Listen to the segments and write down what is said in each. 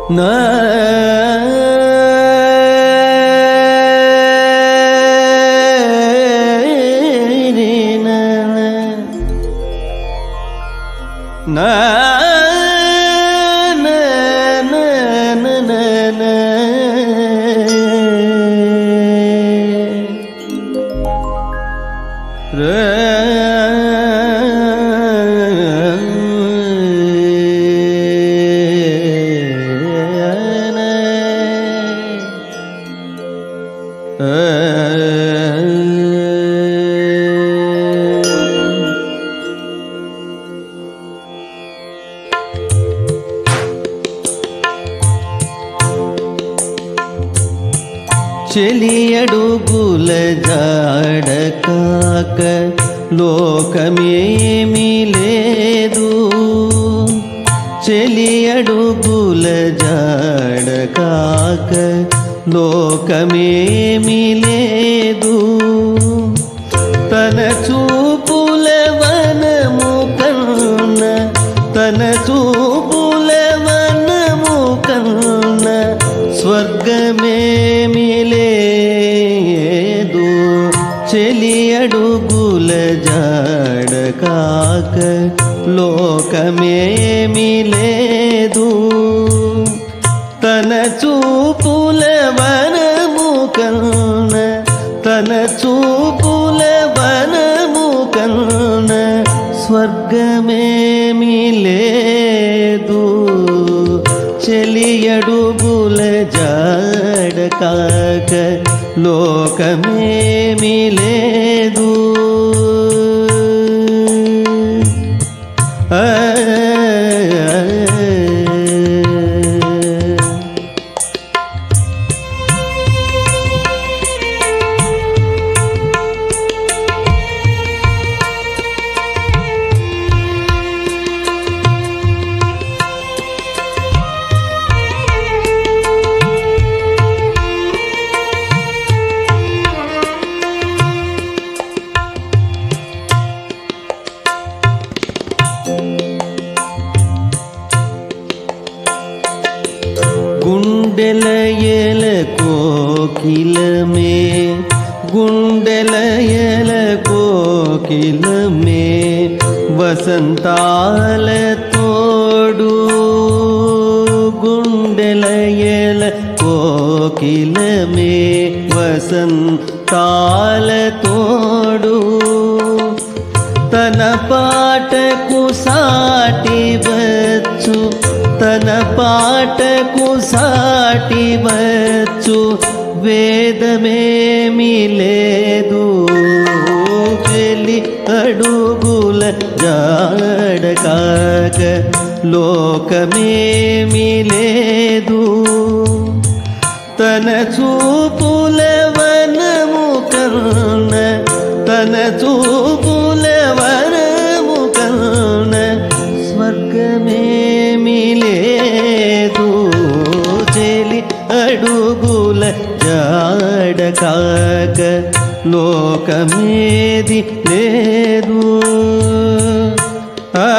చెలియడుగుల జాడ కాక లోకమేమీ లేదు చెలియడుగుల జాడ కాక లోకమేమీ లేదు తన చూపుల వనము కన్న తన చూపుల వనము కన్న స్వర్గమేమి లేదు చెలియడుగుల జాడ కాక లోకమేమి లేదు తన చూపుల వనము కన్న తన చూపుల వనము కన్న స్వర్గమేమి లేదు చెలియడుగుల జాడ కాక లోకమేమి లేదు ఆ గుండెల ఎల కోకిలమే గుండెల ఎల కోకిలమే వసంతాల తోడు గుండెల ఎల కోకిలమే వసంతాల తోడు తన పాటకు సాటి వచ్చు తన పాటకు సాటి వచ్చు వేదమేమి లేదు వెలి అడుగుల జాడ కాక లోకమేమి లేదు తన చూపుల వనము కన్న తన చూపుల వనము కన్న స్వర్గమేమి లేదు చెలి అడుగుల జాడ కాక లోకమేది లేదు ఆ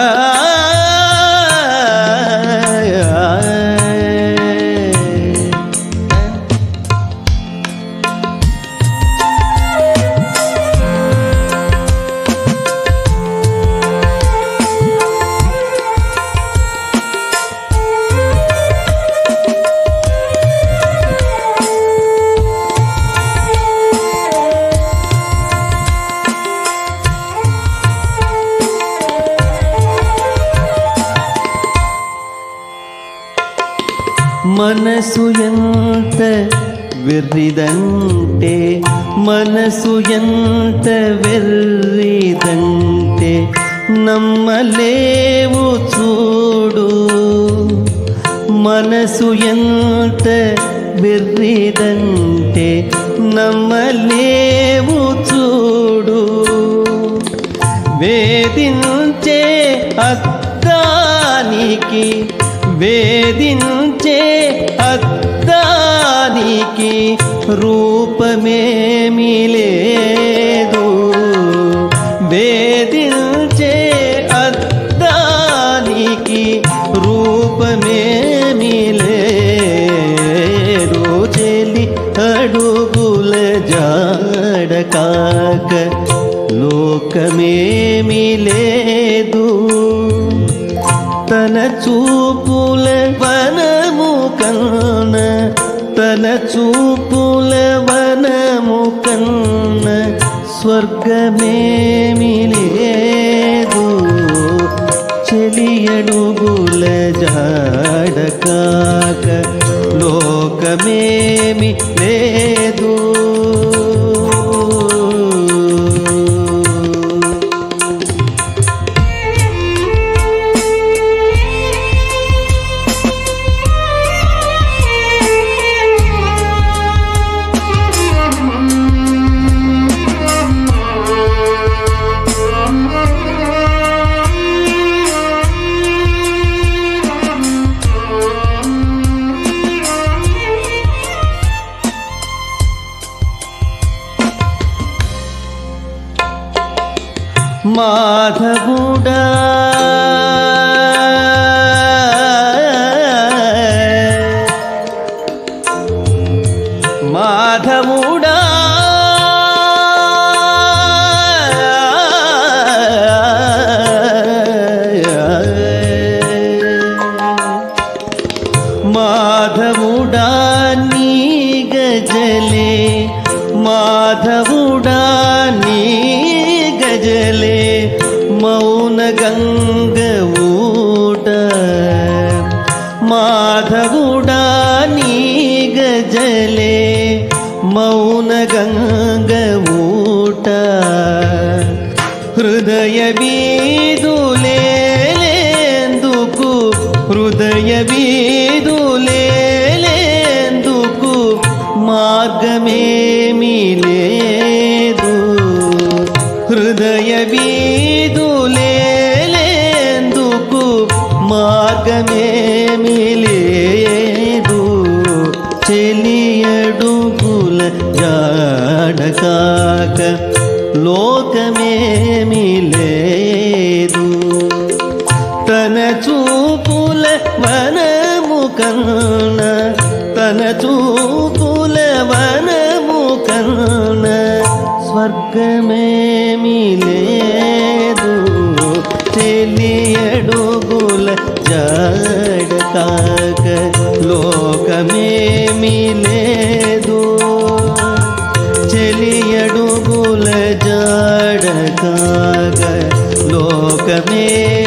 మనసు ఎంత వెర్రిదంటే మనసు ఎంత వెర్రిదంటే నమ్మలేవు చూడు మనసు ఎంత వెర్రిదంటే నమ్మలేవు చూడు వేధించే అద్దానికి వేధించే అద్దానికి రూపమేమి లేదు వేధించే అద్దానికి రూపమేమి లేదు స్వర్గమేమి లేదు తన చూపుల వనము కన్న తన చూపుల వనము కన్న స్వర్గమేమి లేదు చెలియడుగుల జాడ కాక లోకమేమి లేదు మాధవుడా మాధవుడా మాధవుడా నీ గజలే మాధవుడా నీ గజలే మౌన గంగ ఊట మాధవుడా నీ గజలే మౌన గంగ ఊట హృదయ వీదులేందుకు హృదయ వీదులేందుకు మార్గమేమీ లేదు హృదయ వీదులేందుకు మార్గమేమీ లేదు చెలియడుగుల జాడకాక లోకమేమీ లేదు తన చూపుల వనము కన్న తన చూపుల వనము కన్న స్వర్గమేమి లేదు తెలియడుగుల జడ కాక లోకమేమి లేదు చెలియడుగుల జాడ కాక లోకమే